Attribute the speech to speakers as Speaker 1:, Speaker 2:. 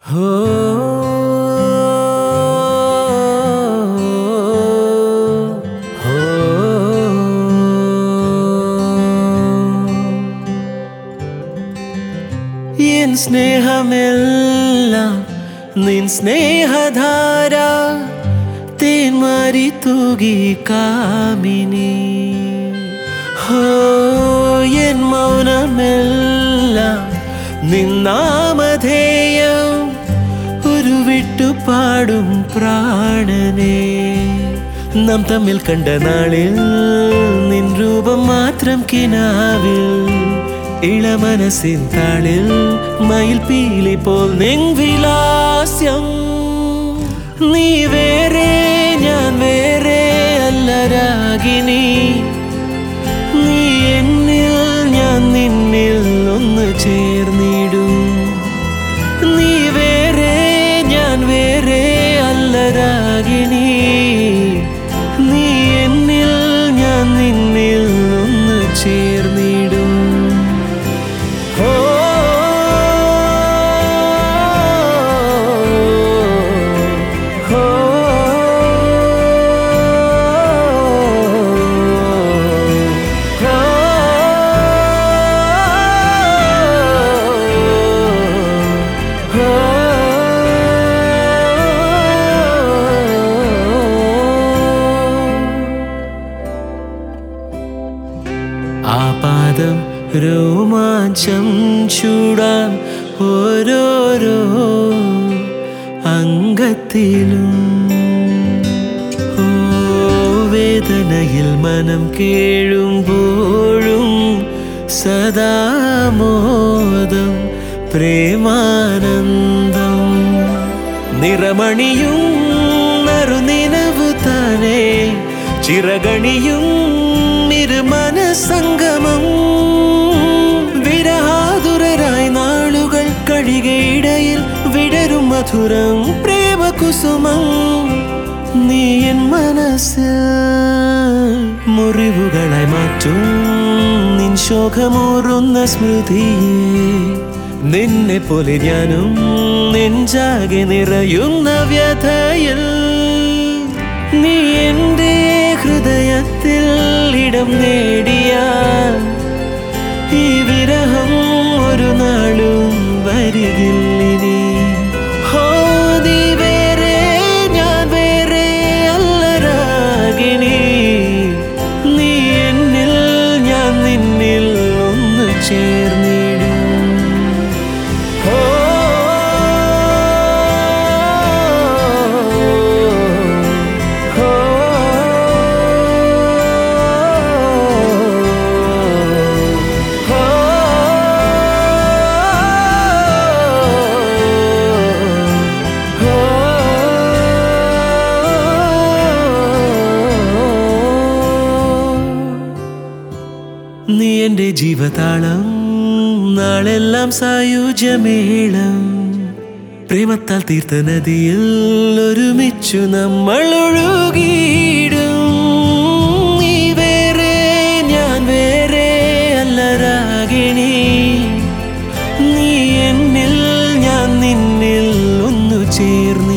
Speaker 1: ഹോ ഹോ എൻ സ്നേഹമെല്ലാം നിൻ സ്നേഹധാര തേന്മാരി തൂകി കാമിനി ഹോ എൻ മൗനമെല്ലാം നിന്നാമധേയം ഒരു വിട്ടുപാടും പ്രാണനെ നാം തമ്മിൽ കണ്ട നാളിൽ നിൻ രൂപം മാത്രം കിനാവിൽ ഇളമനസിൻ താളിൽ മയിൽ പീലി പോൽ നിൻവിലാസ്യം നീ വേറെ ഞാൻ വേറെ അല്ല രാഗിനി നീ എന്നിൽ ഞാൻ നിന്നിൽ ഒന്ന് ചേർന്നിടും നീ വേറെ ഞാൻ വേറെ അല്ല രാഗിണി നീ എന്നിൽ ഞാൻ നിന്നിൽ ഒന്ന് ചേർന്നിടും ഹോ ഹോ ആപാദം രോമാഞ്ചം ചൂടാൻ ഓരോരോ അംഗത്തിലും ഓ വേദനയിൽ മനം കേഴുമ്പോഴും സദാമോദം പ്രേമാനന്ദം നിറമണിയും നറുനിനവു താനേ ചിറകണിയും ഇരുമനസംഗമം വിരഹാതുരരായി നാളുകൾ കഴികയിടയിൽ വിടരും മധുരം പ്രേമകുസുമം നീ എൻ മനസ്സ് മുറിവുകളായി മാറ്റും നിൻ ശോകമൂറുന്ന സ്മൃതിയെ നിന്നെ പോലെ ഞാനും നെഞ്ചാകെ നിറയുന്ന വ്യഥയിൽ നീ എൻ്റെ ഹൃദയത്തിൽ ഇടം നേടിയ ഈ വിരഹം ഒരു നാളും വരികില്ലിനി ഹോ നീ വേറെ ഞാൻ വേറെ അല്ല രാഗിണി നീ എന്നിൽ ഞാൻ നിന്നിൽ ഒന്ന് ചേർന്നിടും ഹോ ഹോ നീ എൻ്റെ ജീവതാളം നാളെല്ലാം സായുജ്യമേളം പ്രേമത്താൽ തീർത്ത നദിയിൽ ഒരുമിച്ചു നമ്മൾ ഒഴുകിയിടും നീ വേറെ ഞാൻ വേറെ അല്ല രാഗിണി നീ എന്നിൽ ഞാൻ നിന്നിൽ ഒന്നു ചേർന്ന്